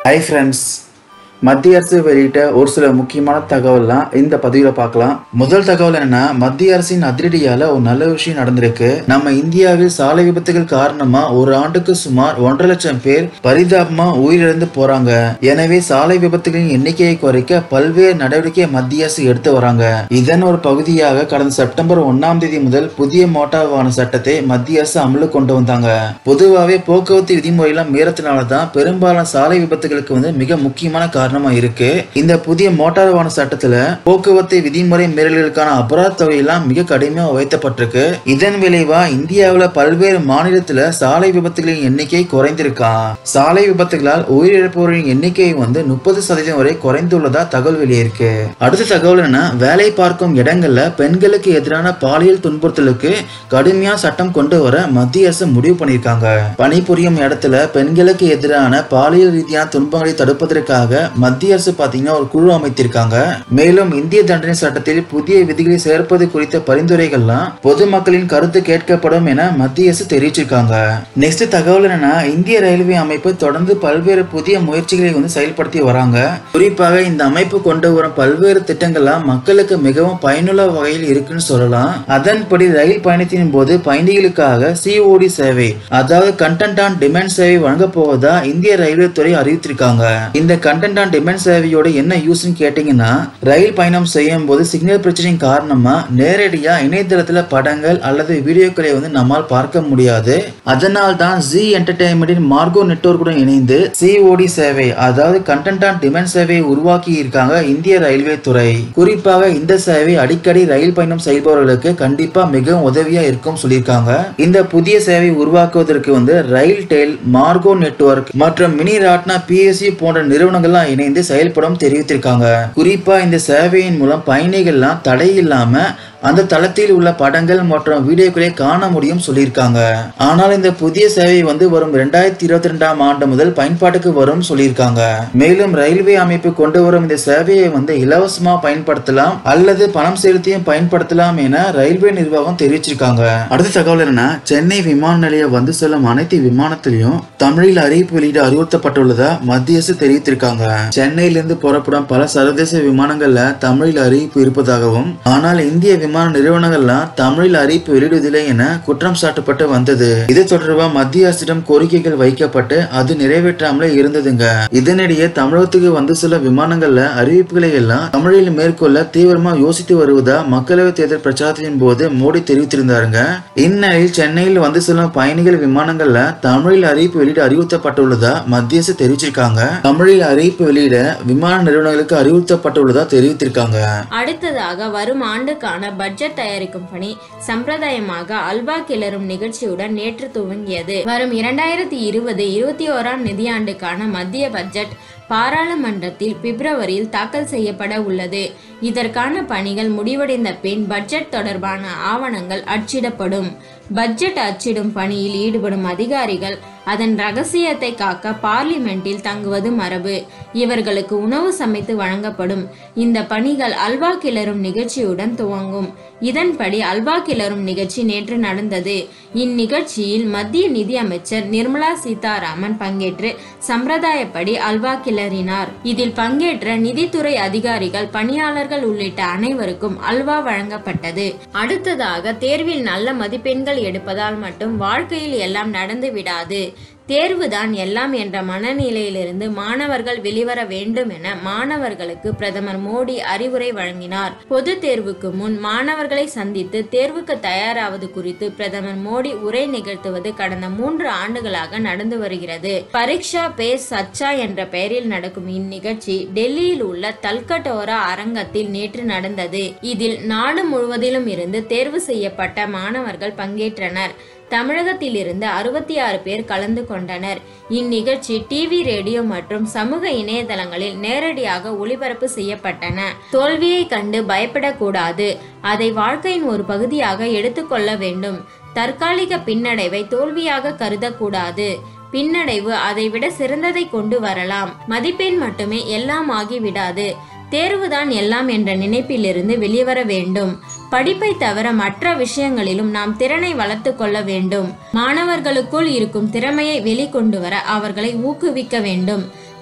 hi friends மத்திய அரசு வெளியிட்ட ஒரு சில முக்கியமான தகவல்லாம் இந்த பதிவில் பார்க்கலாம் முதல் தகவல் என்னன்னா மத்திய அரசின் அதிரடியால ஒரு நல்ல விஷயம் நடந்திருக்கு நம்ம இந்தியாவில் சாலை விபத்துகள் காரணமா ஒரு ஆண்டுக்கு சுமார் ஒன்றரை லட்சம் பேர் பரிதாபமா உயிரிழந்து போறாங்க எனவே சாலை விபத்துகளின் எண்ணிக்கையை குறைக்க பல்வேறு நடவடிக்கை மத்திய அரசு எடுத்து வராங்க இதன் ஒரு பகுதியாக கடந்த செப்டம்பர் ஒன்னாம் தேதி முதல் புதிய மோட்டார் வாகன சட்டத்தை மத்திய அரசு அமலுக்கு கொண்டு வந்தாங்க பொதுவாகவே போக்குவரத்து விதிமுறையெல்லாம் மீறத்தினால தான் பெரும்பாலான சாலை விபத்துகளுக்கு வந்து மிக முக்கியமான காரணமா இருக்கு இந்த புதிய மோட்டார் வாகன சட்டத்துல போக்குவரத்து விதிமுறை மீறல்களுக்கான அபராத தொகையெல்லாம் மிக கடுமையா உயர்த்தப்பட்டிருக்கு இதன் விளைவா இந்தியாவுல பல்வேறு மாநிலத்துல சாலை விபத்துகளின் எண்ணிக்கை குறைந்திருக்கான் சாலை விபத்துகளால் உயிரிழப்பவர்களின் எண்ணிக்கை வந்து முப்பது சதவீதம் வரை குறைந்துள்ளதா தகவல் வெளியிருக்கு அடுத்த தகவல் என்னன்னா வேலை பார்க்கும் இடங்கள்ல பெண்களுக்கு எதிரான பாலியல் துன்புறுத்தலுக்கு கடுமையான சட்டம் கொண்டு வர மத்திய அரசு முடிவு பண்ணியிருக்காங்க பணிபுரியும் இடத்துல பெண்களுக்கு எதிரான பாலியல் ரீதியான துன்பங்களை தடுப்பதற்காக மத்திய அரசு பாத்தீங்கன்னா ஒரு குழு அமைத்திருக்காங்க மேலும் இந்திய தண்டனை சட்டத்தில் புதிய விதிகளை சேர்ப்பது குறித்த பரிந்துரைகள்லாம் பொதுமக்களின் கருத்து கேட்கப்படும் என மத்திய அரசு தெரிவிச்சிருக்காங்க நெக்ஸ்ட் தகவல் என்னன்னா இந்திய ரயில்வே அமைப்பு தொடர்ந்து பல்வேறு புதிய முயற்சிகளை வந்து செயல்படுத்தி வராங்க குறிப்பாக இந்த அமைப்பு கொண்டு வரும் பல்வேறு திட்டங்கள்லாம் மக்களுக்கு மிகவும் பயனுள்ள வகையில் இருக்குன்னு சொல்லலாம் அதன்படி ரயில் பயணத்தின் போது பயணிகளுக்காக சிஓடி சேவை அதாவது கண்டென்ட் ஆன் டிமாண்ட் சேவை வழங்க போவதா இந்திய ரயில்வே துறை அறிவித்திருக்காங்க இந்த கண்டென்ட் ஆன் டிமாண்ட் சேவையோட என்ன யூஸ்னு கேட்டீங்கன்னா ரயில் பயணம் செய்யும் போது சிக்னல் பிரச்சனையின் காரணமா நேரடியா இணையதளத்துல படங்கள் அல்லது வீடியோக்களை வந்து நம்மால் பார்க்க முடியாது அதனால் தான் ஜி என்டர்டைன்மெண்டின் மார்கோ நெட்வொர்க்குடன் இணைந்து சிஓடி சேவை அதாவது கண்டென்ட் ஆன் டிமாண்ட் சேவையை உருவாக்கி இருக்காங்க இந்திய ரயில்வே துறை குறிப்பாக இந்த சேவை அடிக்கடி ரயில் பயணம் செய்பவர்களுக்கு கண்டிப்பா மிகவும் உதவியா இருக்கும் சொல்லியிருக்காங்க இந்த புதிய சேவை உருவாக்குவதற்கு வந்து ரயில் டெல் மார்கோ நெட்வொர்க் மற்றும் மினி ராட்னா பிஎஸ்சி போன்ற நிறுவனங்கள்லாம் இணைந்து செயல்படும் தெரிவித்திருக்காங்க குறிப்பா இந்த சேவையின் மூலம் பயணிகள்லாம் தடை இல்லாம அந்த தளத்தில் உள்ள படங்கள் மற்றும் வீடியோக்களை காண முடியும் சொல்லியிருக்காங்க ஆனால் இந்த புதிய சேவை வந்து வரும் ரெண்டாயிரத்தி இருபத்தி ரெண்டாம் ஆண்டு முதல் பயன்பாட்டுக்கு வரும் சொல்லியிருக்காங்க மேலும் ரயில்வே அமைப்பு கொண்டு வரும் இந்த சேவையை வந்து இலவசமா பயன்படுத்தலாம் அல்லது பணம் செலுத்தியும் பயன்படுத்தலாம் என ரயில்வே நிர்வாகம் தெரிவிச்சிருக்காங்க அடுத்த தகவல் என்னன்னா சென்னை விமான நிலையம் வந்து செல்லும் அனைத்து விமானத்திலையும் தமிழில் அறிவிப்பு வெளியிட அறிவுறுத்தப்பட்டுள்ளதா மத்திய அரசு தெரிவித்திருக்காங்க சென்னையிலிருந்து புறப்படும் பல சர்வதேச விமானங்கள்ல தமிழில் அறிவிப்பு இருப்பதாகவும் ஆனால் இந்திய விமான நிறுவனங்கள்லாம் தமிழில் அறிவிப்பு வெளியிடுவதில்லை என குற்றம் சாட்டப்பட்டு வந்தது இது தொடர்பாக மத்திய அரசிடம் கோரிக்கைகள் வைக்கப்பட்டு அது நிறைவேற்றாமலே இருந்ததுங்க இதனிடையே தமிழகத்துக்கு வந்து சில விமானங்கள்ல அறிவிப்புகளை எல்லாம் தமிழில் மேற்கொள்ள தீவிரமா யோசித்து வருவதா மக்களவை தேர்தல் பிரச்சாரத்தின் போது மோடி தெரிவித்திருந்தாருங்க இந்நிலையில் சென்னையில் வந்து செல்லும் பயணிகள் விமானங்கள்ல தமிழில் அறிவிப்பு வெளியிட அறிவுறுத்தப்பட்டுள்ளதா மத்திய அரசு தெரிவிச்சிருக்காங்க தமிழில் அறிவிப்பு வெளியிட விமான நிறுவனங்களுக்கு அறிவுறுத்தப்பட்டுள்ளதா தெரிவித்திருக்காங்க அடுத்ததாக வரும் ஆண்டுக்கான பட்ஜெட் தயாரிக்கும் பணி சம்பிரதாயமாக அல்வா கிளறும் நிகழ்ச்சியுடன் நேற்று துவங்கியது வரும் இரண்டாயிரத்தி இருபது இருபத்தி ஓராம் நிதியாண்டுக்கான மத்திய பட்ஜெட் பாராளுமன்றத்தில் பிப்ரவரியில் தாக்கல் செய்யப்பட உள்ளது இதற்கான பணிகள் முடிவடைந்த பின் பட்ஜெட் தொடர்பான ஆவணங்கள் அச்சிடப்படும் பட்ஜெட் அச்சிடும் பணியில் ஈடுபடும் அதிகாரிகள் அதன் ரகசியத்தை காக்க பார்லிமெண்டில் தங்குவது மரபு இவர்களுக்கு உணவு சமைத்து வழங்கப்படும் இந்த பணிகள் அல்வா கிளறும் நிகழ்ச்சியுடன் துவங்கும் இதன்படி அல்வா கிளறும் நிகழ்ச்சி நேற்று நடந்தது இந்நிகழ்ச்சியில் மத்திய நிதி அமைச்சர் நிர்மலா சீதாராமன் பங்கேற்று சம்பிரதாயப்படி அல்வா கிளறினார் இதில் பங்கேற்ற நிதித்துறை அதிகாரிகள் பணியாளர்கள் உள்ளிட்ட அனைவருக்கும் அல்வா வழங்கப்பட்டது அடுத்ததாக தேர்வில் நல்ல மதிப்பெண்கள் எடுப்பதால் மட்டும் வாழ்க்கையில் எல்லாம் நடந்து விடாது தேர்வுதான் எல்லாம் என்ற மனநிலையிலிருந்து மாணவர்கள் வெளிவர வேண்டும் என மாணவர்களுக்கு பிரதமர் மோடி அறிவுரை வழங்கினார் பொது தேர்வுக்கு முன் மாணவர்களை சந்தித்து தேர்வுக்கு தயாராவது குறித்து பிரதமர் மோடி உரை நிகழ்த்துவது கடந்த மூன்று ஆண்டுகளாக நடந்து வருகிறது பரீட்சா பே சச்சா என்ற பெயரில் நடக்கும் இந்நிகழ்ச்சி டெல்லியில் உள்ள தல்கட்டோரா அரங்கத்தில் நேற்று நடந்தது இதில் நாடு முழுவதிலும் இருந்து தேர்வு செய்யப்பட்ட மாணவர்கள் பங்கேற்றனர் தமிழகத்திலிருந்து அறுபத்தி ஆறு பேர் கலந்து கொண்டனர் இந்நிகழ்ச்சி டிவி ரேடியோ மற்றும் சமூக இணையதளங்களில் நேரடியாக ஒளிபரப்பு செய்யப்பட்டன தோல்வியை கண்டு பயப்படக்கூடாது அதை வாழ்க்கையின் ஒரு பகுதியாக எடுத்துக்கொள்ள வேண்டும் தற்காலிக பின்னடைவை தோல்வியாக கருதக்கூடாது பின்னடைவு அதைவிட சிறந்ததை கொண்டு வரலாம் மதிப்பெண் மட்டுமே எல்லாம் ஆகிவிடாது தேர்வுதான் எல்லாம் என்ற நினைப்பிலிருந்து வெளிவர வேண்டும் படிப்பை தவிர மற்ற விஷயங்களிலும் நாம் திறனை வளர்த்து கொள்ள வேண்டும் மாணவர்களுக்குள் இருக்கும் திறமையை வெளிக்கொண்டு வர அவர்களை ஊக்குவிக்க வேண்டும்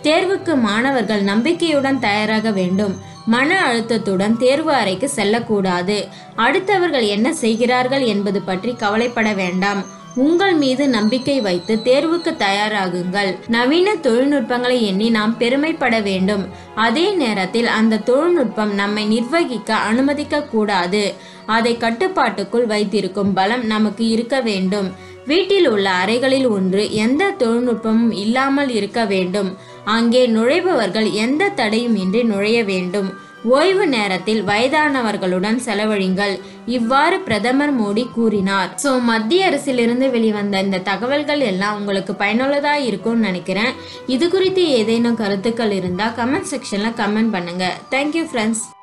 தேர்வுக்கு மாணவர்கள் நம்பிக்கையுடன் தயாராக வேண்டும் மன அழுத்தத்துடன் தேர்வு அறைக்கு செல்லக்கூடாது அடுத்தவர்கள் என்ன செய்கிறார்கள் என்பது பற்றி கவலைப்பட வேண்டாம் உங்கள் மீது நம்பிக்கை வைத்து தேர்வுக்கு தயாராகுங்கள் நவீன தொழில்நுட்பங்களை எண்ணி நாம் பெருமைப்பட வேண்டும் அதே நேரத்தில் அந்த தொழில்நுட்பம் நம்மை நிர்வகிக்க அனுமதிக்க கூடாது அதை கட்டுப்பாட்டுக்குள் வைத்திருக்கும் பலம் நமக்கு இருக்க வேண்டும் வீட்டில் உள்ள அறைகளில் ஒன்று எந்த தொழில்நுட்பமும் இல்லாமல் இருக்க வேண்டும் அங்கே நுழைபவர்கள் எந்த தடையும் இன்றி நுழைய வேண்டும் ஓய்வு நேரத்தில் வயதானவர்களுடன் செலவழிங்கள் இவ்வாறு பிரதமர் மோடி கூறினார் சோ மத்திய அரசிலிருந்து வெளிவந்த இந்த தகவல்கள் எல்லாம் உங்களுக்கு பயனுள்ளதா இருக்கும்னு நினைக்கிறேன் இது குறித்து ஏதேனும் கருத்துக்கள் இருந்தா கமெண்ட் செக்ஷன்ல கமெண்ட் பண்ணுங்க தேங்க்யூ ஃப்ரெண்ட்ஸ்